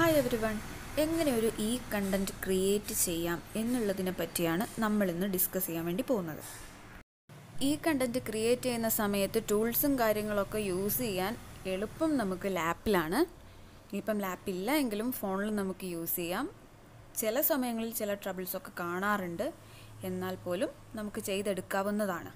hi every one എങ്ങനെ ഒരു ഈ കണ്ടൻറ്റ് ക്രിയേറ്റ് ചെയ്യാം എന്നുള്ളതിനെ പറ്റിയാണ് നമ്മൾ ഇന്ന് ഡിസ്കസ് ചെയ്യാൻ വേണ്ടി പോകുന്നത് ഈ കണ്ടൻറ്റ് ക്രിയേറ്റ് ചെയ്യുന്ന സമയത്ത് ടൂൾസും കാര്യങ്ങളൊക്കെ യൂസ് ചെയ്യാൻ എളുപ്പം നമുക്ക് ലാപ്പിലാണ് ഇനിയിപ്പം ലാപ്പില്ല എങ്കിലും ഫോണിൽ നമുക്ക് യൂസ് ചെയ്യാം ചില സമയങ്ങളിൽ ചില ട്രബിൾസൊക്കെ കാണാറുണ്ട് എന്നാൽ പോലും നമുക്ക് ചെയ്തെടുക്കാവുന്നതാണ്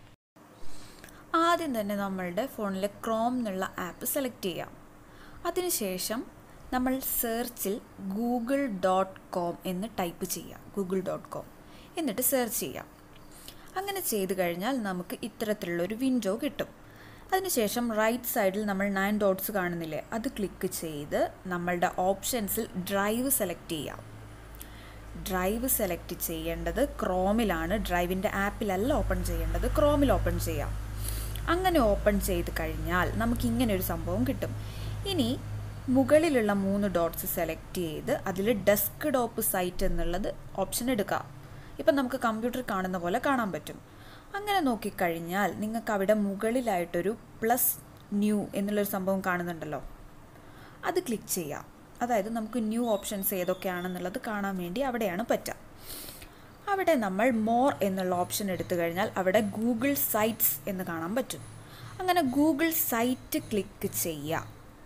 ആദ്യം തന്നെ നമ്മളുടെ ഫോണിലെ ക്രോം എന്നുള്ള ആപ്പ് സെലക്ട് ചെയ്യാം അതിനുശേഷം നമ്മൾ സെർച്ചിൽ ഗൂഗിൾ ഡോട്ട് കോം എന്ന് ടൈപ്പ് ചെയ്യാം ഗൂഗിൾ ഡോട്ട് കോം എന്നിട്ട് സെർച്ച് ചെയ്യാം അങ്ങനെ ചെയ്ത് കഴിഞ്ഞാൽ നമുക്ക് ഇത്തരത്തിലുള്ളൊരു വിൻഡോ കിട്ടും അതിനുശേഷം റൈറ്റ് സൈഡിൽ നമ്മൾ നയൻ ഡോട്ട്സ് കാണുന്നില്ലേ അത് ക്ലിക്ക് ചെയ്ത് നമ്മളുടെ ഓപ്ഷൻസിൽ ഡ്രൈവ് സെലക്ട് ചെയ്യാം ഡ്രൈവ് സെലക്ട് ചെയ്യേണ്ടത് ക്രോമിലാണ് ഡ്രൈവിൻ്റെ ആപ്പിലല്ല ഓപ്പൺ ചെയ്യേണ്ടത് ക്രോമിൽ ഓപ്പൺ ചെയ്യാം അങ്ങനെ ഓപ്പൺ ചെയ്ത് കഴിഞ്ഞാൽ നമുക്ക് ഇങ്ങനെ ഒരു സംഭവം കിട്ടും ഇനി മുകളിലുള്ള മൂന്ന് ഡോട്ട്സ് സെലക്ട് ചെയ്ത് അതിൽ ഡെസ്ക് ടോപ്പ് സൈറ്റ് എന്നുള്ളത് ഓപ്ഷൻ എടുക്കാം ഇപ്പം നമുക്ക് കമ്പ്യൂട്ടർ കാണുന്ന പോലെ കാണാൻ പറ്റും അങ്ങനെ നോക്കിക്കഴിഞ്ഞാൽ നിങ്ങൾക്ക് അവിടെ മുകളിലായിട്ടൊരു പ്ലസ് ന്യൂ എന്നുള്ളൊരു സംഭവം കാണുന്നുണ്ടല്ലോ അത് ക്ലിക്ക് ചെയ്യാം അതായത് നമുക്ക് ന്യൂ ഓപ്ഷൻസ് ഏതൊക്കെയാണെന്നുള്ളത് കാണാൻ വേണ്ടി അവിടെയാണ് പറ്റുക അവിടെ നമ്മൾ മോർ എന്നുള്ള ഓപ്ഷൻ എടുത്തു കഴിഞ്ഞാൽ അവിടെ ഗൂഗിൾ സൈറ്റ്സ് എന്ന് കാണാൻ പറ്റും അങ്ങനെ ഗൂഗിൾ സൈറ്റ് ക്ലിക്ക് ചെയ്യുക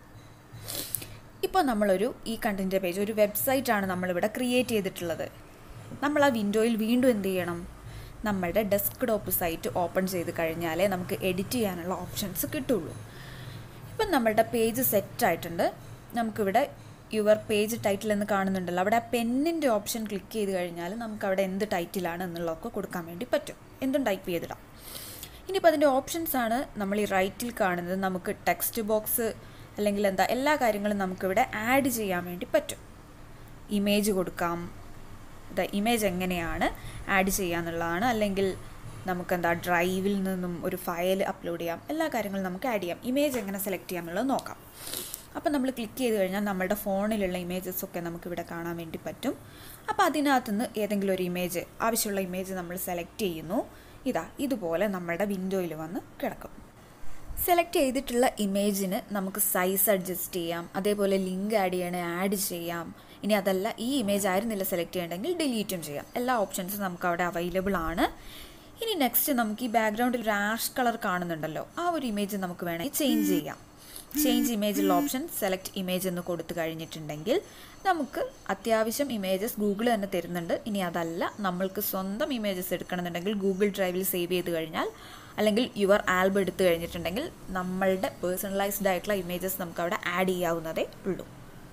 ഇപ്പോൾ നമ്മളൊരു ഈ കണ്ടൻറ്റ് പേജ് ഒരു വെബ്സൈറ്റാണ് നമ്മളിവിടെ ക്രിയേറ്റ് ചെയ്തിട്ടുള്ളത് നമ്മൾ ആ വിൻഡോയിൽ വീണ്ടും എന്ത് ചെയ്യണം നമ്മളുടെ ഡെസ്ക് ടോപ്പ് സൈറ്റ് ഓപ്പൺ ചെയ്ത് കഴിഞ്ഞാലേ നമുക്ക് എഡിറ്റ് ചെയ്യാനുള്ള ഓപ്ഷൻസ് കിട്ടുള്ളൂ ഇപ്പം നമ്മളുടെ പേജ് സെറ്റ് ആയിട്ടുണ്ട് നമുക്കിവിടെ യുവർ പേജ് ടൈറ്റിൽ എന്ന് കാണുന്നുണ്ടല്ലോ അവിടെ ആ പെന്നിൻ്റെ ഓപ്ഷൻ ക്ലിക്ക് ചെയ്ത് കഴിഞ്ഞാൽ നമുക്ക് അവിടെ എന്ത് ടൈറ്റിലാണ് എന്നുള്ളതൊക്കെ കൊടുക്കാൻ വേണ്ടി പറ്റും എന്തും ടൈപ്പ് ചെയ്തിടാം ഇനിയിപ്പോൾ അതിൻ്റെ ഓപ്ഷൻസ് ആണ് നമ്മൾ ഈ റൈറ്റിൽ കാണുന്നത് നമുക്ക് ടെക്സ്റ്റ് ബോക്സ് അല്ലെങ്കിൽ എന്താ എല്ലാ കാര്യങ്ങളും നമുക്കിവിടെ ആഡ് ചെയ്യാൻ വേണ്ടി പറ്റും ഇമേജ് കൊടുക്കാം ദ ഇമേജ് എങ്ങനെയാണ് ആഡ് ചെയ്യാന്നുള്ളതാണ് അല്ലെങ്കിൽ നമുക്കെന്താ ഡ്രൈവിൽ നിന്നും ഒരു ഫയൽ അപ്ലോഡ് ചെയ്യാം എല്ലാ കാര്യങ്ങളും നമുക്ക് ആഡ് ചെയ്യാം ഇമേജ് എങ്ങനെ സെലക്ട് ചെയ്യാം എന്നുള്ളത് നോക്കാം അപ്പോൾ നമ്മൾ ക്ലിക്ക് ചെയ്ത് കഴിഞ്ഞാൽ നമ്മുടെ ഫോണിലുള്ള ഇമേജസ് ഒക്കെ നമുക്കിവിടെ കാണാൻ വേണ്ടി പറ്റും അപ്പോൾ അതിനകത്ത് നിന്ന് ഏതെങ്കിലും ഒരു ഇമേജ് ആവശ്യമുള്ള ഇമേജ് നമ്മൾ സെലക്ട് ചെയ്യുന്നു ഇതാ ഇതുപോലെ നമ്മുടെ വിൻഡോയിൽ വന്ന് കിടക്കും സെലക്ട് ചെയ്തിട്ടുള്ള ഇമേജിന് നമുക്ക് സൈസ് അഡ്ജസ്റ്റ് ചെയ്യാം അതേപോലെ ലിങ്ക് ആഡ് ചെയ്യണേ ആഡ് ചെയ്യാം ഇനി അതല്ല ഈ ഇമേജ് ആയിരുന്നില്ല സെലക്ട് ചെയ്യണമെങ്കിൽ ഡിലീറ്റും ചെയ്യാം എല്ലാ ഓപ്ഷൻസും നമുക്ക് അവിടെ അവൈലബിൾ ആണ് ഇനി നെക്സ്റ്റ് നമുക്ക് ഈ ബാക്ക്ഗ്രൗണ്ടിൽ ഒരു ആഷ് കളർ കാണുന്നുണ്ടല്ലോ ആ ഒരു ഇമേജ് നമുക്ക് വേണമെങ്കിൽ ചേഞ്ച് ചെയ്യാം ചേഞ്ച് ഇമേജുള്ള ഓപ്ഷൻ സെലക്ട് ഇമേജ് എന്ന് കൊടുത്തു കഴിഞ്ഞിട്ടുണ്ടെങ്കിൽ നമുക്ക് അത്യാവശ്യം ഇമേജസ് ഗൂഗിൾ തന്നെ തരുന്നുണ്ട് ഇനി അതല്ല നമ്മൾക്ക് സ്വന്തം ഇമേജസ് എടുക്കണമെന്നുണ്ടെങ്കിൽ ഗൂഗിൾ ഡ്രൈവിൽ സേവ് ചെയ്ത് കഴിഞ്ഞാൽ അല്ലെങ്കിൽ യുവർ ആൽബം എടുത്തു കഴിഞ്ഞിട്ടുണ്ടെങ്കിൽ നമ്മളുടെ പേഴ്സണലൈസ്ഡ് ആയിട്ടുള്ള ഇമേജസ് നമുക്ക് അവിടെ ആഡ് ചെയ്യാവുന്നതേ ഉള്ളൂ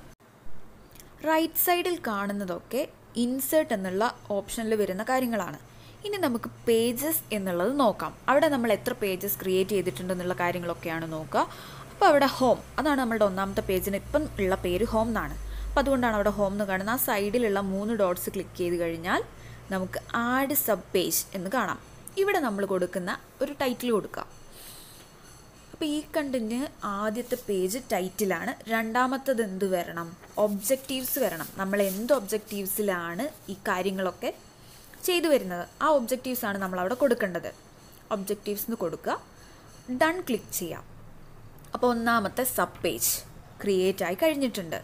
റൈറ്റ് സൈഡിൽ കാണുന്നതൊക്കെ ഇൻസേർട്ട് എന്നുള്ള ഓപ്ഷനിൽ വരുന്ന കാര്യങ്ങളാണ് ഇനി നമുക്ക് പേജസ് എന്നുള്ളത് നോക്കാം അവിടെ നമ്മൾ എത്ര പേജസ് ക്രിയേറ്റ് ചെയ്തിട്ടുണ്ടെന്നുള്ള കാര്യങ്ങളൊക്കെയാണ് നോക്കുക അപ്പോൾ അവിടെ ഹോം അതാണ് നമ്മളുടെ ഒന്നാമത്തെ പേജിന് ഇപ്പം ഉള്ള പേര് ഹോം എന്നാണ് അപ്പോൾ അതുകൊണ്ടാണ് അവിടെ ഹോം എന്ന് കാണുന്നത് ആ സൈഡിലുള്ള മൂന്ന് ഡോട്ട്സ് ക്ലിക്ക് ചെയ്ത് കഴിഞ്ഞാൽ നമുക്ക് ആഡ് സബ് പേജ് എന്ന് കാണാം ഇവിടെ നമ്മൾ കൊടുക്കുന്ന ഒരു ടൈറ്റിൽ കൊടുക്കുക അപ്പോൾ ഈ കണ്ടൻറ്റിന് ആദ്യത്തെ പേജ് ടൈറ്റിലാണ് രണ്ടാമത്തത് എന്ത് വരണം ഒബ്ജക്റ്റീവ്സ് വരണം നമ്മൾ എന്ത് ഒബ്ജക്റ്റീവ്സിലാണ് ഈ കാര്യങ്ങളൊക്കെ ചെയ്തു വരുന്നത് ആ ഒബ്ജക്റ്റീവ്സ് ആണ് നമ്മൾ അവിടെ കൊടുക്കേണ്ടത് ഒബ്ജക്റ്റീവ്സ് എന്ന് കൊടുക്കുക ഡൺ ക്ലിക്ക് ചെയ്യാം അപ്പോൾ ഒന്നാമത്തെ സബ് പേജ് ക്രിയേറ്റ് ആയി കഴിഞ്ഞിട്ടുണ്ട്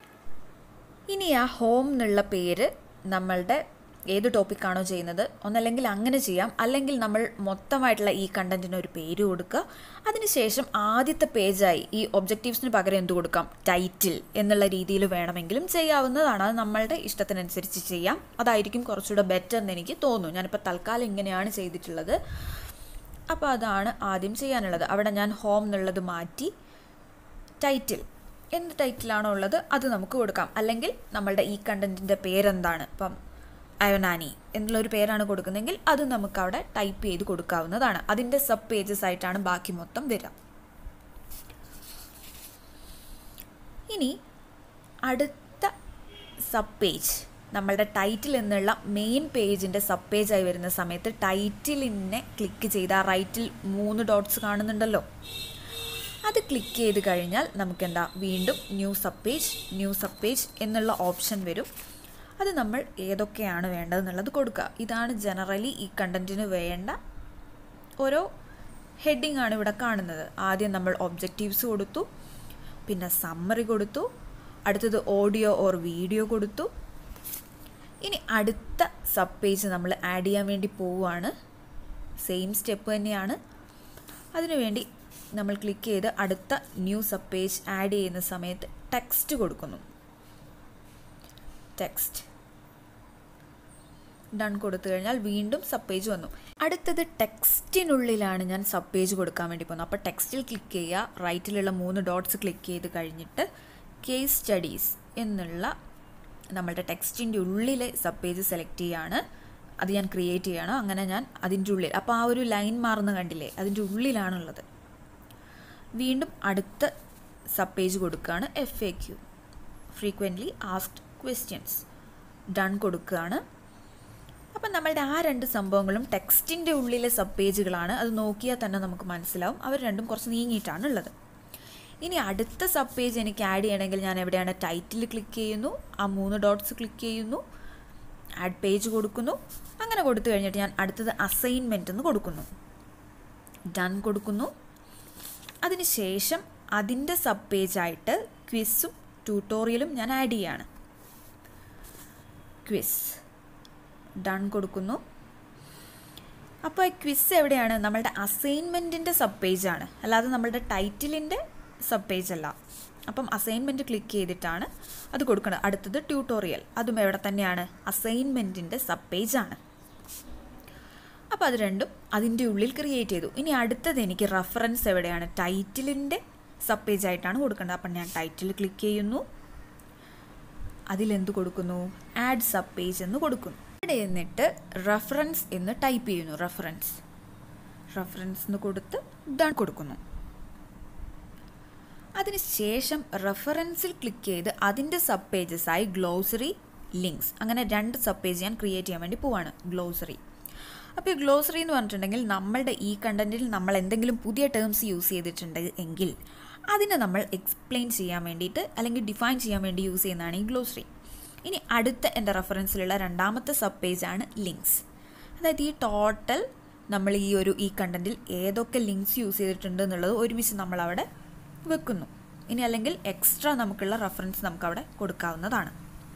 ഇനി ആ ഹോം എന്നുള്ള പേര് നമ്മളുടെ ഏത് ടോപ്പിക്കാണോ ചെയ്യുന്നത് ഒന്നല്ലെങ്കിൽ അങ്ങനെ ചെയ്യാം അല്ലെങ്കിൽ നമ്മൾ മൊത്തമായിട്ടുള്ള ഈ കണ്ടന്റിന് ഒരു പേര് കൊടുക്കുക അതിനുശേഷം ആദ്യത്തെ പേജായി ഈ ഒബ്ജക്റ്റീവ്സിന് പകരം എന്ത് കൊടുക്കാം ടൈറ്റിൽ എന്നുള്ള രീതിയിൽ വേണമെങ്കിലും ചെയ്യാവുന്നതാണ് അത് നമ്മളുടെ ഇഷ്ടത്തിനനുസരിച്ച് ചെയ്യാം അതായിരിക്കും കുറച്ചുകൂടെ ബെറ്റർ എന്ന് എനിക്ക് തോന്നുന്നു ഞാനിപ്പോൾ തൽക്കാലം ഇങ്ങനെയാണ് ചെയ്തിട്ടുള്ളത് അപ്പോൾ അതാണ് ആദ്യം ചെയ്യാനുള്ളത് അവിടെ ഞാൻ ഹോം എന്നുള്ളത് മാറ്റി ടൈറ്റിൽ എന്ത് ടൈറ്റിലാണോ ഉള്ളത് അത് നമുക്ക് കൊടുക്കാം അല്ലെങ്കിൽ നമ്മളുടെ ഈ കണ്ടന്റിൻ്റെ പേരെന്താണ് ഇപ്പം അയോനാനി എന്നുള്ളൊരു പേരാണ് കൊടുക്കുന്നതെങ്കിൽ അത് നമുക്ക് അവിടെ ടൈപ്പ് ചെയ്ത് കൊടുക്കാവുന്നതാണ് അതിൻ്റെ സബ് പേജസ് ആയിട്ടാണ് ബാക്കി മൊത്തം വരിക ഇനി അടുത്ത സബ് പേജ് നമ്മളുടെ ടൈറ്റിൽ എന്നുള്ള മെയിൻ പേജിൻ്റെ സബ് പേജായി വരുന്ന സമയത്ത് ടൈറ്റിലിനെ ക്ലിക്ക് ചെയ്ത് ആ റൈറ്റിൽ മൂന്ന് ഡോട്ട്സ് കാണുന്നുണ്ടല്ലോ അത് ക്ലിക്ക് ചെയ്ത് കഴിഞ്ഞാൽ നമുക്കെന്താ വീണ്ടും new sub page new sub page എന്നുള്ള ഓപ്ഷൻ വരും അത് നമ്മൾ ഏതൊക്കെയാണ് വേണ്ടതെന്നുള്ളത് കൊടുക്കുക ഇതാണ് ജനറലി ഈ കണ്ടൻറ്റിന് വേണ്ട ഓരോ ഹെഡിങ് ആണ് ഇവിടെ കാണുന്നത് ആദ്യം നമ്മൾ ഒബ്ജക്റ്റീവ്സ് കൊടുത്തു പിന്നെ സമ്മറി കൊടുത്തു അടുത്തത് ഓഡിയോ ഓർ വീഡിയോ കൊടുത്തു ഇനി അടുത്ത സബ് പേജ് നമ്മൾ ആഡ് ചെയ്യാൻ വേണ്ടി പോവുകയാണ് സെയിം സ്റ്റെപ്പ് തന്നെയാണ് അതിനുവേണ്ടി നമ്മൾ ക്ലിക്ക് ചെയ്ത് അടുത്ത ന്യൂ സബ് പേജ് ആഡ് ചെയ്യുന്ന സമയത്ത് ടെക്സ്റ്റ് കൊടുക്കുന്നു ടെക്സ്റ്റ് ഡൺ കൊടുത്തു കഴിഞ്ഞാൽ വീണ്ടും സബ് പേജ് വന്നു അടുത്തത് ടെക്സ്റ്റിനുള്ളിലാണ് ഞാൻ സബ് പേജ് കൊടുക്കാൻ വേണ്ടി പോകുന്നത് അപ്പോൾ ടെക്സ്റ്റിൽ ക്ലിക്ക് ചെയ്യുക റൈറ്റിലുള്ള മൂന്ന് ഡോട്ട്സ് ക്ലിക്ക് ചെയ്ത് കഴിഞ്ഞിട്ട് കേസ് സ്റ്റഡീസ് എന്നുള്ള നമ്മളുടെ ടെക്സ്റ്റിൻ്റെ ഉള്ളിലെ സബ് പേജ് സെലക്ട് ചെയ്യുകയാണ് അത് ഞാൻ ക്രിയേറ്റ് ചെയ്യണം അങ്ങനെ ഞാൻ അതിൻ്റെ ഉള്ളിൽ അപ്പോൾ ആ ഒരു ലൈൻ മാറുന്ന കണ്ടില്ലേ അതിൻ്റെ ഉള്ളിലാണുള്ളത് വീണ്ടും അടുത്ത സബ് പേജ് കൊടുക്കുകയാണ് F A Q frequently asked questions done കൊടുക്കുകയാണ് അപ്പം നമ്മളുടെ ആ രണ്ട് സംഭവങ്ങളും ടെക്സ്റ്റിൻ്റെ ഉള്ളിലെ സബ് പേജുകളാണ് അത് നോക്കിയാൽ തന്നെ നമുക്ക് മനസ്സിലാവും അവർ രണ്ടും കുറച്ച് നീങ്ങിയിട്ടാണ് ഉള്ളത് ഇനി അടുത്ത സബ് പേജ് എനിക്ക് ആഡ് ചെയ്യണമെങ്കിൽ ഞാൻ എവിടെയാണ് ടൈറ്റിൽ ക്ലിക്ക് ചെയ്യുന്നു ആ മൂന്ന് ഡോട്ട്സ് ക്ലിക്ക് ചെയ്യുന്നു ആഡ് പേജ് കൊടുക്കുന്നു അങ്ങനെ കൊടുത്തു കഴിഞ്ഞിട്ട് ഞാൻ അടുത്തത് അസൈൻമെൻ്റ് എന്ന് കൊടുക്കുന്നു ഡൺ കൊടുക്കുന്നു അതിനുശേഷം അതിൻ്റെ സബ് പേജായിട്ട് ക്വിസും ട്യൂട്ടോറിയലും ഞാൻ ആഡ് ചെയ്യാണ് ക്വിസ് ഡൺ കൊടുക്കുന്നു അപ്പോൾ ക്വിസ് എവിടെയാണ് നമ്മളുടെ അസൈൻമെൻറ്റിൻ്റെ സബ് പേജാണ് അല്ലാതെ നമ്മളുടെ ടൈറ്റിലിൻ്റെ സബ് പേജ് അല്ല അപ്പം അസൈൻമെൻറ്റ് ക്ലിക്ക് ചെയ്തിട്ടാണ് അത് കൊടുക്കുന്നത് അടുത്തത് ട്യൂട്ടോറിയൽ അതും എവിടെ തന്നെയാണ് അസൈൻമെൻറ്റിൻ്റെ സബ് പേജാണ് അപ്പോൾ അത് രണ്ടും അതിൻ്റെ ഉള്ളിൽ ക്രിയേറ്റ് ചെയ്തു ഇനി അടുത്തത് എനിക്ക് റെഫറൻസ് എവിടെയാണ് ടൈറ്റിലിൻ്റെ സബ് പേജ് ആയിട്ടാണ് കൊടുക്കേണ്ടത് അപ്പം ഞാൻ ടൈറ്റിൽ ക്ലിക്ക് ചെയ്യുന്നു അതിലെന്ത് കൊടുക്കുന്നു ആഡ് സബ് പേജ് എന്ന് കൊടുക്കുന്നു ഇവിടെ എന്നിട്ട് റെഫറൻസ് എന്ന് ടൈപ്പ് ചെയ്യുന്നു റെഫറൻസ് റെഫറൻസ് എന്ന് കൊടുത്ത് ഡൺ കൊടുക്കുന്നു അതിനുശേഷം റെഫറൻസിൽ ക്ലിക്ക് ചെയ്ത് അതിൻ്റെ സബ് പേജസ് ആയി ഗ്ലോസറി ലിങ്ക്സ് അങ്ങനെ രണ്ട് സബ് പേജ് ഞാൻ ക്രിയേറ്റ് ചെയ്യാൻ വേണ്ടി പോവാണ് ഗ്ലോസറി അപ്പോൾ ഈ ഗ്ലോസറി എന്ന് പറഞ്ഞിട്ടുണ്ടെങ്കിൽ നമ്മളുടെ ഈ കണ്ടൻറ്റിൽ നമ്മൾ എന്തെങ്കിലും പുതിയ ടേംസ് യൂസ് ചെയ്തിട്ടുണ്ട് എങ്കിൽ അതിനെ നമ്മൾ എക്സ്പ്ലെയിൻ ചെയ്യാൻ വേണ്ടിയിട്ട് അല്ലെങ്കിൽ ഡിഫൈൻ ചെയ്യാൻ വേണ്ടി യൂസ് ചെയ്യുന്നതാണ് ഈ ഗ്ലോസറി ഇനി അടുത്ത എൻ്റെ റെഫറൻസിലുള്ള രണ്ടാമത്തെ സബ് പേജാണ് ലിങ്ക്സ് അതായത് ഈ ടോട്ടൽ നമ്മൾ ഈ ഒരു ഈ കണ്ടൻറ്റിൽ ഏതൊക്കെ ലിങ്ക്സ് യൂസ് ചെയ്തിട്ടുണ്ട് എന്നുള്ളത് ഒരുമിച്ച് നമ്മളവിടെ വെക്കുന്നു ഇനി അല്ലെങ്കിൽ എക്സ്ട്രാ നമുക്കുള്ള റെഫറൻസ് നമുക്ക് അവിടെ കൊടുക്കാവുന്നതാണ്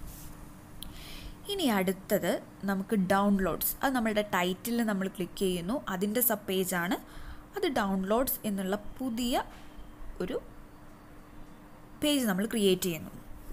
ഇനി അടുത്തത് നമുക്ക് ഡൗൺലോഡ്സ് അത് നമ്മളുടെ ടൈറ്റിൽ നമ്മൾ ക്ലിക്ക് ചെയ്യുന്നു അതിൻ്റെ സബ് പേജാണ് അത് ഡൗൺലോഡ്സ് എന്നുള്ള പുതിയ ഒരു പേജ് നമ്മൾ ക്രിയേറ്റ് ചെയ്യുന്നു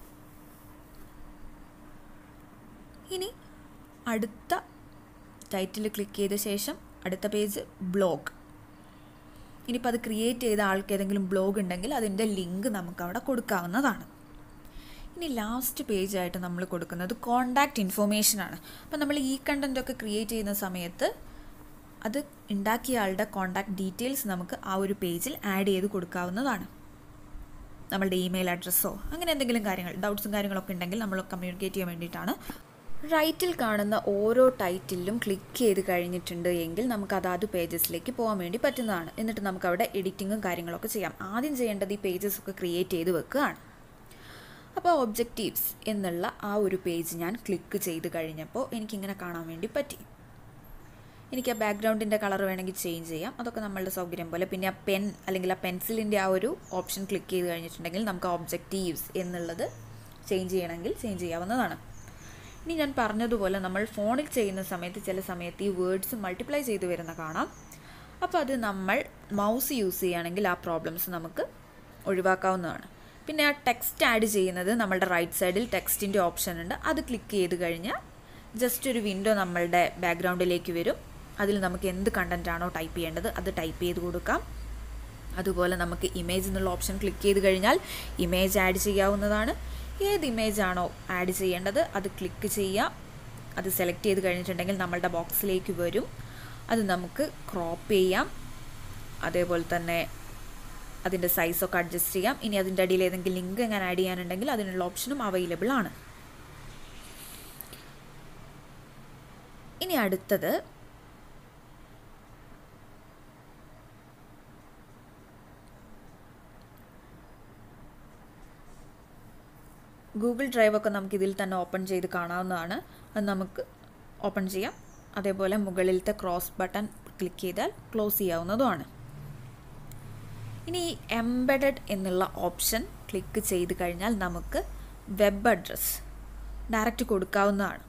ഇനി അടുത്ത ടൈറ്റിൽ ക്ലിക്ക് ചെയ്ത ശേഷം അടുത്ത പേജ് ബ്ലോഗ് ഇനിയിപ്പോൾ അത് ക്രിയേറ്റ് ചെയ്ത ആൾക്ക് ഏതെങ്കിലും ബ്ലോഗ് ഉണ്ടെങ്കിൽ അതിൻ്റെ ലിങ്ക് നമുക്ക് അവിടെ കൊടുക്കാവുന്നതാണ് ഇനി ലാസ്റ്റ് പേജായിട്ട് നമ്മൾ കൊടുക്കുന്നത് കോണ്ടാക്റ്റ് ഇൻഫോർമേഷനാണ് അപ്പോൾ നമ്മൾ ഈ കണ്ടൻറ്റൊക്കെ ക്രിയേറ്റ് ചെയ്യുന്ന സമയത്ത് അത് ഉണ്ടാക്കിയ ആളുടെ കോണ്ടാക്ട് ഡീറ്റെയിൽസ് നമുക്ക് ആ ഒരു പേജിൽ ആഡ് ചെയ്ത് കൊടുക്കാവുന്നതാണ് നമ്മളുടെ ഇമെയിൽ അഡ്രസ്സോ അങ്ങനെ എന്തെങ്കിലും കാര്യങ്ങൾ ഡൗട്ട്സും കാര്യങ്ങളൊക്കെ ഉണ്ടെങ്കിൽ നമ്മൾ കമ്മ്യൂണിക്കേറ്റ് ചെയ്യാൻ വേണ്ടിയിട്ടാണ് റൈറ്റിൽ കാണുന്ന ഓരോ ടൈറ്റിലും ക്ലിക്ക് ചെയ്ത് കഴിഞ്ഞിട്ടുണ്ട് എങ്കിൽ നമുക്ക് അതാത് പേജസിലേക്ക് പോകാൻ വേണ്ടി പറ്റുന്നതാണ് എന്നിട്ട് നമുക്ക് അവിടെ എഡിറ്റിങ്ങും കാര്യങ്ങളൊക്കെ ചെയ്യാം ആദ്യം ചെയ്യേണ്ടത് ഈ പേജസ് ഒക്കെ ക്രിയേറ്റ് ചെയ്ത് വെക്കുകയാണ് അപ്പോൾ ഒബ്ജക്റ്റീവ്സ് എന്നുള്ള ആ ഒരു പേജ് ഞാൻ ക്ലിക്ക് ചെയ്ത് കഴിഞ്ഞപ്പോൾ എനിക്കിങ്ങനെ കാണാൻ വേണ്ടി പറ്റി എനിക്ക് ആ ബാക്ക്ഗ്രൗണ്ടിൻ്റെ കളർ വേണമെങ്കിൽ ചേഞ്ച് ചെയ്യാം അതൊക്കെ നമ്മളുടെ സൗകര്യം പോലെ പിന്നെ ആ പെൻ അല്ലെങ്കിൽ ആ പെൻസിലിൻ്റെ ആ ഒരു ഓപ്ഷൻ ക്ലിക്ക് ചെയ്ത് കഴിഞ്ഞിട്ടുണ്ടെങ്കിൽ നമുക്ക് ഒബ്ജക്റ്റീവ്സ് എന്നുള്ളത് ചേഞ്ച് ചെയ്യണമെങ്കിൽ ചേഞ്ച് ചെയ്യാവുന്നതാണ് ഇനി ഞാൻ പറഞ്ഞതുപോലെ നമ്മൾ ഫോണിൽ ചെയ്യുന്ന സമയത്ത് ചില സമയത്ത് ഈ വേർഡ്സ് മൾട്ടിപ്ലൈ ചെയ്ത് വരുന്ന കാണാം അപ്പോൾ അത് നമ്മൾ മൗസ് യൂസ് ചെയ്യുകയാണെങ്കിൽ ആ പ്രോബ്ലംസ് നമുക്ക് ഒഴിവാക്കാവുന്നതാണ് പിന്നെ ആ ടെക്സ്റ്റ് ആഡ് ചെയ്യുന്നത് നമ്മളുടെ റൈറ്റ് സൈഡിൽ ടെക്സ്റ്റിൻ്റെ ഓപ്ഷൻ ഉണ്ട് അത് ക്ലിക്ക് ചെയ്ത് കഴിഞ്ഞാൽ ജസ്റ്റ് ഒരു വിൻഡോ നമ്മളുടെ ബാക്ക്ഗ്രൗണ്ടിലേക്ക് വരും അതിൽ നമുക്ക് എന്ത് കണ്ടൻ്റ് ആണോ ടൈപ്പ് ചെയ്യേണ്ടത് അത് ടൈപ്പ് ചെയ്ത് കൊടുക്കാം അതുപോലെ നമുക്ക് ഇമേജ് എന്നുള്ള ഓപ്ഷൻ ക്ലിക്ക് ചെയ്ത് കഴിഞ്ഞാൽ ഇമേജ് ആഡ് ചെയ്യാവുന്നതാണ് ഏത് ഇമേജ് ആണോ ആഡ് ചെയ്യേണ്ടത് അത് ക്ലിക്ക് ചെയ്യുക അത് സെലക്ട് ചെയ്ത് കഴിഞ്ഞിട്ടുണ്ടെങ്കിൽ നമ്മളുടെ ബോക്സിലേക്ക് വരും അത് നമുക്ക് ക്രോപ്പ് ചെയ്യാം അതേപോലെ തന്നെ അതിൻ്റെ സൈസൊക്കെ അഡ്ജസ്റ്റ് ചെയ്യാം ഇനി അതിൻ്റെ അടിയിൽ ഏതെങ്കിലും ലിങ്ക് എങ്ങനെ ആഡ് ചെയ്യാനുണ്ടെങ്കിൽ അതിനുള്ള ഓപ്ഷനും അവൈലബിൾ ആണ് ഇനി അടുത്തത് ഗൂഗിൾ ഡ്രൈവ് ഒക്കെ നമുക്ക് ഇതിൽ തന്നെ ഓപ്പൺ ചെയ്ത് കാണാവുന്നതാണ് അത് നമുക്ക് ഓപ്പൺ ചെയ്യാം അതേപോലെ മുകളിലത്തെ ക്രോസ് ബട്ടൺ ക്ലിക്ക് ചെയ്താൽ ക്ലോസ് ചെയ്യാവുന്നതുമാണ് ഇനി ഈ എംബഡഡ് എന്നുള്ള ഓപ്ഷൻ ക്ലിക്ക് ചെയ്ത് കഴിഞ്ഞാൽ നമുക്ക് വെബ് അഡ്രസ്സ് ഡയറക്റ്റ് കൊടുക്കാവുന്നതാണ്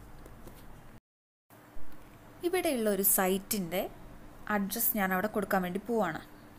ഇവിടെയുള്ള ഒരു സൈറ്റിൻ്റെ അഡ്രസ്സ് ഞാൻ അവിടെ കൊടുക്കാൻ വേണ്ടി പോവാണ്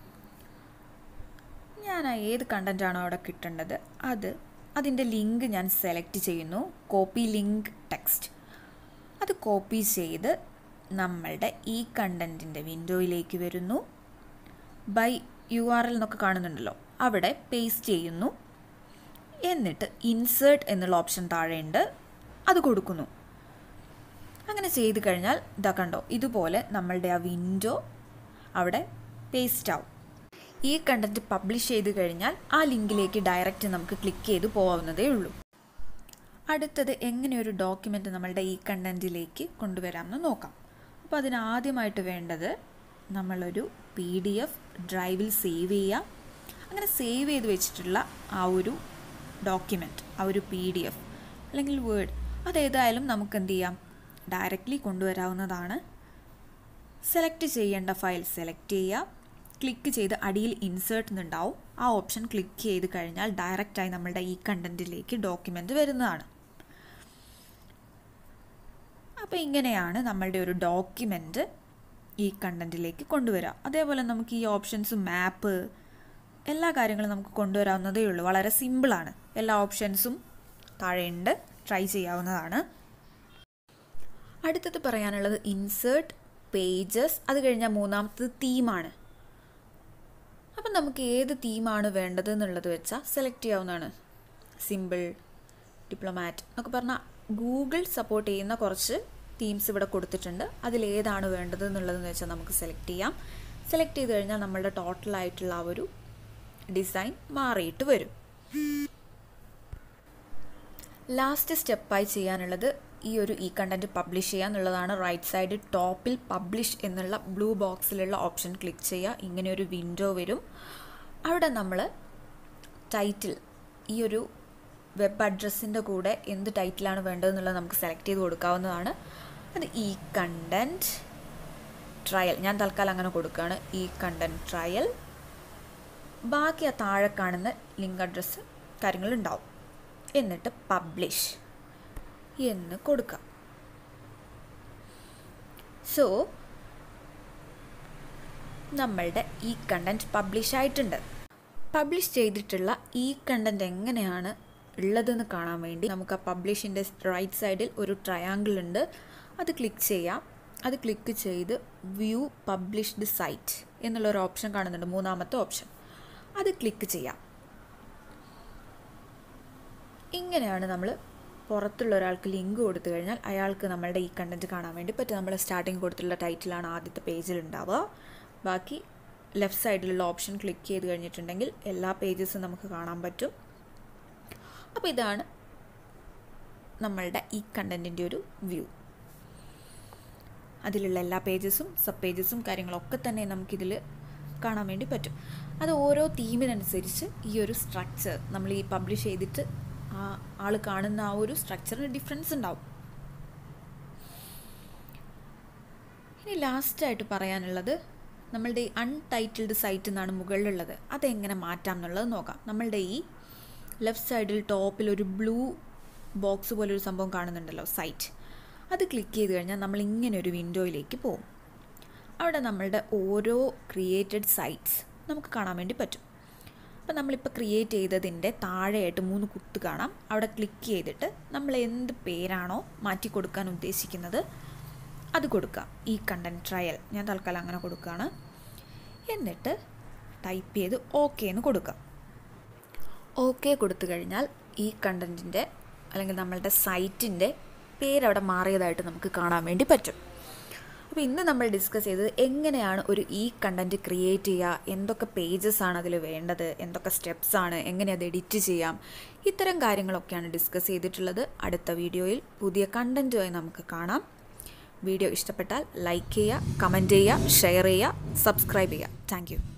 ഞാൻ ആ ഏത് കണ്ടൻറ്റാണോ അവിടെ കിട്ടേണ്ടത് അത് അതിൻ്റെ ലിങ്ക് ഞാൻ സെലക്ട് ചെയ്യുന്നു കോപ്പി ലിങ്ക് ടെക്സ്റ്റ് അത് കോപ്പി ചെയ്ത് നമ്മളുടെ ഈ കണ്ടൻറ്റിൻ്റെ വിൻഡോയിലേക്ക് വരുന്നു ബൈ യു ആർ എൽ എന്നൊക്കെ കാണുന്നുണ്ടല്ലോ അവിടെ പേസ്റ്റ് ചെയ്യുന്നു എന്നിട്ട് ഇൻസേർട്ട് എന്നുള്ള ഓപ്ഷൻ താഴെയുണ്ട് അത് കൊടുക്കുന്നു അങ്ങനെ ചെയ്ത് കഴിഞ്ഞാൽ ഇതാ കണ്ടോ ഇതുപോലെ നമ്മളുടെ ആ വിൻഡോ അവിടെ പേസ്റ്റ് ആവും ഈ കണ്ടൻറ്റ് പബ്ലിഷ് ചെയ്ത് കഴിഞ്ഞാൽ ആ ലിങ്കിലേക്ക് ഡയറക്റ്റ് നമുക്ക് ക്ലിക്ക് ചെയ്ത് പോകാവുന്നതേ ഉള്ളൂ അടുത്തത് എങ്ങനെ ഒരു ഡോക്യുമെൻ്റ് നമ്മളുടെ ഈ കണ്ടൻറ്റിലേക്ക് കൊണ്ടുവരാമെന്ന് നോക്കാം അപ്പോൾ അതിന് ആദ്യമായിട്ട് വേണ്ടത് നമ്മളൊരു പി ഡി എഫ് ഡ്രൈവിൽ സേവ് ചെയ്യുക അങ്ങനെ സേവ് ചെയ്ത് വെച്ചിട്ടുള്ള ആ ഒരു ഡോക്യുമെൻറ്റ് ആ ഒരു പി ഡി എഫ് അല്ലെങ്കിൽ വേർഡ് അതേതായാലും നമുക്ക് എന്ത് ചെയ്യാം ഡയറക്റ്റ്ലി കൊണ്ടുവരാവുന്നതാണ് സെലക്ട് ചെയ്യേണ്ട ഫയൽ സെലക്ട് ചെയ്യുക ക്ലിക്ക് ചെയ്ത് അടിയിൽ ഇൻസേർട്ട് എന്നുണ്ടാവും ആ ഓപ്ഷൻ ക്ലിക്ക് ചെയ്ത് കഴിഞ്ഞാൽ ഡയറക്റ്റായി നമ്മളുടെ ഈ കണ്ടൻറ്റിലേക്ക് ഡോക്യുമെൻ്റ് വരുന്നതാണ് അപ്പോൾ ഇങ്ങനെയാണ് നമ്മളുടെ ഒരു ഡോക്യുമെൻ്റ് ഈ കണ്ടൻറ്റിലേക്ക് കൊണ്ടുവരിക അതേപോലെ നമുക്ക് ഈ ഓപ്ഷൻസ് മാപ്പ് എല്ലാ കാര്യങ്ങളും നമുക്ക് കൊണ്ടുവരാവുന്നതേ ഉള്ളൂ വളരെ സിമ്പിളാണ് എല്ലാ ഓപ്ഷൻസും താഴെയുണ്ട് ട്രൈ ചെയ്യാവുന്നതാണ് അടുത്തത് പറയാനുള്ളത് ഇൻസേർട്ട് പേജസ് അത് കഴിഞ്ഞാൽ മൂന്നാമത്തത് തീമാണ് അപ്പം നമുക്ക് ഏത് തീമാണ് വേണ്ടത് എന്നുള്ളത് വെച്ചാൽ സെലക്ട് ചെയ്യാവുന്നതാണ് സിമ്പിൾ ഡിപ്ലോമാറ്റ് എന്നൊക്കെ പറഞ്ഞാൽ ഗൂഗിൾ സപ്പോർട്ട് ചെയ്യുന്ന കുറച്ച് തീംസ് ഇവിടെ കൊടുത്തിട്ടുണ്ട് അതിലേതാണ് വേണ്ടത് എന്നുള്ളതെന്ന് വെച്ചാൽ നമുക്ക് സെലക്ട് ചെയ്യാം സെലക്ട് ചെയ്ത് കഴിഞ്ഞാൽ നമ്മളുടെ ടോട്ടലായിട്ടുള്ള ആ ഒരു ഡിസൈൻ മാറിയിട്ട് വരും ലാസ്റ്റ് സ്റ്റെപ്പായി ചെയ്യാനുള്ളത് ഈ ഒരു ഈ കണ്ടൻറ്റ് പബ്ലിഷ് ചെയ്യുക എന്നുള്ളതാണ് റൈറ്റ് സൈഡ് ടോപ്പിൽ പബ്ലിഷ് എന്നുള്ള ബ്ലൂ ബോക്സിലുള്ള ഓപ്ഷൻ ക്ലിക്ക് ചെയ്യുക ഇങ്ങനെ ഒരു വിൻഡോ വരും അവിടെ നമ്മൾ ടൈറ്റിൽ ഈ ഒരു വെബ് അഡ്രസ്സിൻ്റെ കൂടെ എന്ത് ടൈറ്റിലാണ് വേണ്ടതെന്നുള്ളത് നമുക്ക് സെലക്ട് ചെയ്ത് കൊടുക്കാവുന്നതാണ് അത് ഈ കണ്ടൻറ്റ് ട്രയൽ ഞാൻ തൽക്കാലം അങ്ങനെ കൊടുക്കുകയാണ് ഈ കണ്ടൻറ്റ് ട്രയൽ ബാക്കി ആ താഴെ കാണുന്ന ലിങ്ക് അഡ്രസ്സ് കാര്യങ്ങളുണ്ടാവും എന്നിട്ട് പബ്ലിഷ് എന്ന് കൊടുക്കാം സോ നമ്മളുടെ ഈ കണ്ടൻറ്റ് പബ്ലിഷ് ആയിട്ടുണ്ട് പബ്ലിഷ് ചെയ്തിട്ടുള്ള ഈ കണ്ടൻറ്റ് എങ്ങനെയാണ് ഉള്ളതെന്ന് കാണാൻ വേണ്ടി നമുക്ക് ആ പബ്ലിഷിൻ്റെ റൈറ്റ് സൈഡിൽ ഒരു ട്രയാങ്കിൾ ഉണ്ട് അത് ക്ലിക്ക് ചെയ്യാം അത് ക്ലിക്ക് ചെയ്ത് വ്യൂ പബ്ലിഷ്ഡ് സൈറ്റ് എന്നുള്ളൊരു ഓപ്ഷൻ കാണുന്നുണ്ട് മൂന്നാമത്തെ ഓപ്ഷൻ അത് ക്ലിക്ക് ചെയ്യാം ഇങ്ങനെയാണ് നമ്മൾ പുറത്തുള്ള ഒരാൾക്ക് ലിങ്ക് കൊടുത്തു കഴിഞ്ഞാൽ അയാൾക്ക് നമ്മളുടെ ഈ കണ്ടൻറ്റ് കാണാൻ വേണ്ടി പറ്റും നമ്മൾ സ്റ്റാർട്ടിങ് കൊടുത്തിട്ടുള്ള ടൈറ്റിലാണ് ആദ്യത്തെ പേജിൽ ഉണ്ടാവുക ബാക്കി ലെഫ്റ്റ് സൈഡിലുള്ള ഓപ്ഷൻ ക്ലിക്ക് ചെയ്ത് കഴിഞ്ഞിട്ടുണ്ടെങ്കിൽ എല്ലാ പേജസും നമുക്ക് കാണാൻ പറ്റും അപ്പോൾ ഇതാണ് നമ്മളുടെ ഈ കണ്ടൻറ്റിൻ്റെ ഒരു വ്യൂ അതിലുള്ള എല്ലാ പേജസും സബ് പേജസും കാര്യങ്ങളൊക്കെ തന്നെ നമുക്കിതിൽ കാണാൻ വേണ്ടി പറ്റും അത് ഓരോ തീമിനനുസരിച്ച് ഈ ഒരു സ്ട്രക്ചർ നമ്മൾ ഈ പബ്ലിഷ് ചെയ്തിട്ട് ആ ആൾ കാണുന്ന ആ ഒരു സ്ട്രക്ചറിന് ഡിഫറൻസ് ഉണ്ടാവും ഇനി ലാസ്റ്റായിട്ട് പറയാനുള്ളത് നമ്മളുടെ ഈ അൺടൈറ്റിൽഡ് സൈറ്റ് എന്നാണ് മുകളിലുള്ളത് അതെങ്ങനെ മാറ്റാം എന്നുള്ളത് നോക്കാം നമ്മളുടെ ഈ ലെഫ്റ്റ് സൈഡിൽ ടോപ്പിൽ ഒരു ബ്ലൂ ബോക്സ് പോലെ ഒരു സംഭവം കാണുന്നുണ്ടല്ലോ സൈറ്റ് അത് ക്ലിക്ക് ചെയ്ത് കഴിഞ്ഞാൽ നമ്മൾ ഇങ്ങനെ ഒരു വിൻഡോയിലേക്ക് പോകും അവിടെ നമ്മളുടെ ഓരോ ക്രിയേറ്റഡ് സൈറ്റ്സ് നമുക്ക് കാണാൻ വേണ്ടി പറ്റും അപ്പോൾ നമ്മളിപ്പോൾ ക്രിയേറ്റ് ചെയ്തതിൻ്റെ താഴെയായിട്ട് മൂന്ന് കുത്ത് കാണാം അവിടെ ക്ലിക്ക് ചെയ്തിട്ട് നമ്മൾ എന്ത് പേരാണോ മാറ്റി കൊടുക്കാൻ ഉദ്ദേശിക്കുന്നത് അത് കൊടുക്കാം ഈ കണ്ടൻറ് ട്രയൽ ഞാൻ തൽക്കാലം അങ്ങനെ കൊടുക്കുകയാണ് എന്നിട്ട് ടൈപ്പ് ചെയ്ത് ഓക്കെ എന്ന് കൊടുക്കാം ഓക്കെ കൊടുത്തു കഴിഞ്ഞാൽ ഈ കണ്ടൻറ്റിൻ്റെ അല്ലെങ്കിൽ നമ്മളുടെ സൈറ്റിൻ്റെ പേരവിടെ മാറിയതായിട്ട് നമുക്ക് കാണാൻ വേണ്ടി പറ്റും അപ്പോൾ ഇന്ന് നമ്മൾ ഡിസ്കസ് ചെയ്തത് എങ്ങനെയാണ് ഒരു ഈ കണ്ടൻറ്റ് ക്രിയേറ്റ് ചെയ്യുക എന്തൊക്കെ പേജസ് ആണ് അതിൽ വേണ്ടത് എന്തൊക്കെ സ്റ്റെപ്സ് ആണ് എങ്ങനെ അത് എഡിറ്റ് ചെയ്യാം ഇത്തരം കാര്യങ്ങളൊക്കെയാണ് ഡിസ്കസ് ചെയ്തിട്ടുള്ളത് അടുത്ത വീഡിയോയിൽ പുതിയ കണ്ടൻറ്റുമായി നമുക്ക് കാണാം വീഡിയോ ഇഷ്ടപ്പെട്ടാൽ ലൈക്ക് ചെയ്യുക കമൻറ്റ് ചെയ്യുക ഷെയർ ചെയ്യുക സബ്സ്ക്രൈബ് ചെയ്യുക താങ്ക്